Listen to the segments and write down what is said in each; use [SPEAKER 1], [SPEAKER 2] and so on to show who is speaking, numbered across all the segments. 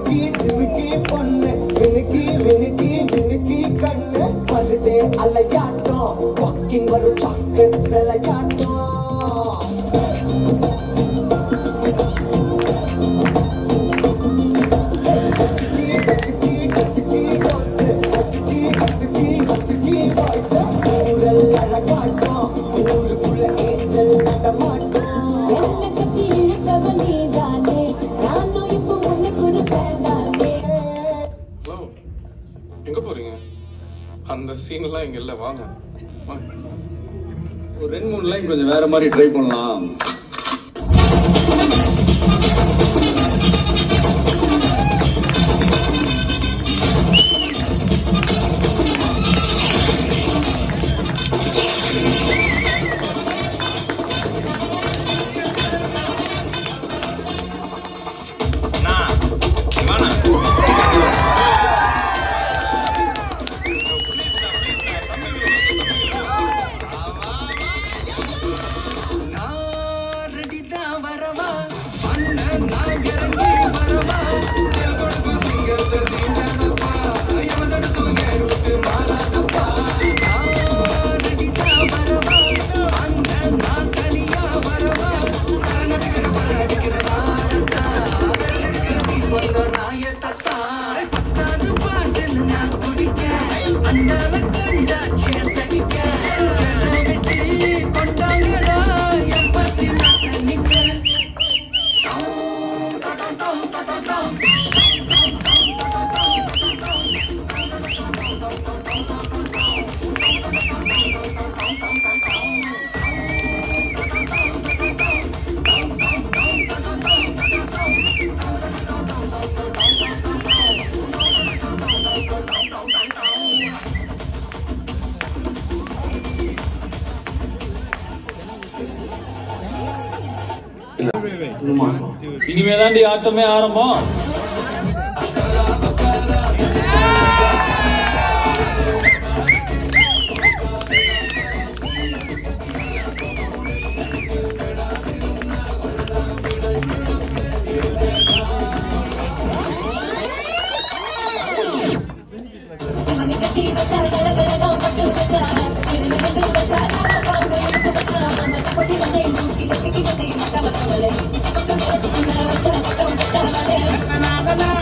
[SPEAKER 1] ஜிமிக்கி ஜிமிக்கி பொண்ணு மினுக்கி மினுக்கி மினுக்கி கண்ணு வருதே அலையாட்டம் வாக்கிங் வரும் சாக்லேட் சிலையாட்டம் husky husky husky rose husky husky husky voice ஊரல் அழகாட்டம் ஊருக்குள்ள ஏஞ்சல் நடமாட்டம்
[SPEAKER 2] என்ன கட்டி இழுத்தவன் நீதானே நானும் இப்போ உனக்கு ஒரு ஃபேனானே
[SPEAKER 3] ஹலோ எங்க போறீங்க அந்த சீன் எல்லாம் இங்க இல்ல வாங்க வாங்க.
[SPEAKER 4] ஒரு ரெண்டு மூணு லைன் கொஞ்சம் வேற மாதிரி ட்ரை பண்ணலாம் இனிமே தாண்டி ஆட்டமே ஆரம்பம்
[SPEAKER 2] மணி கட்டி வச்சா கலகலகம் பட்டு வச்சா கட்டு வச்சா சாரகம் எடுத்து வச்சா மச்ச பொட்டி வந்து தூக்கி தூக்கி கட்டி மட்ட மட்டவளை பட்டு கட்டி வச்சா கட்டம் கட்டவளை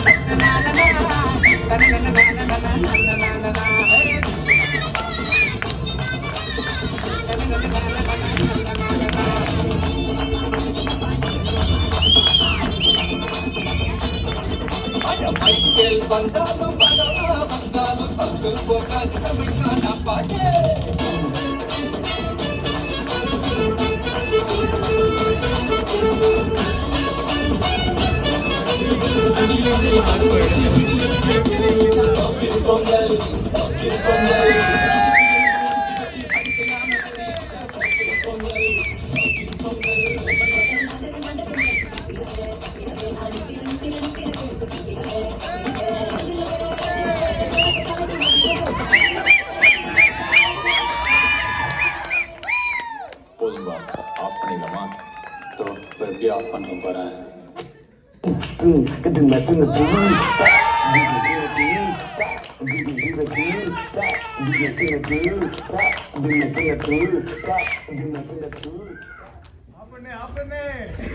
[SPEAKER 4] போதும்பா ஆஃப் பண்ணிடலாமா ஸோ இப்போ எப்படி ஆஃப் பண்ணுறோம் பாரு
[SPEAKER 1] பண்ணு ஆஃப் பண்ணு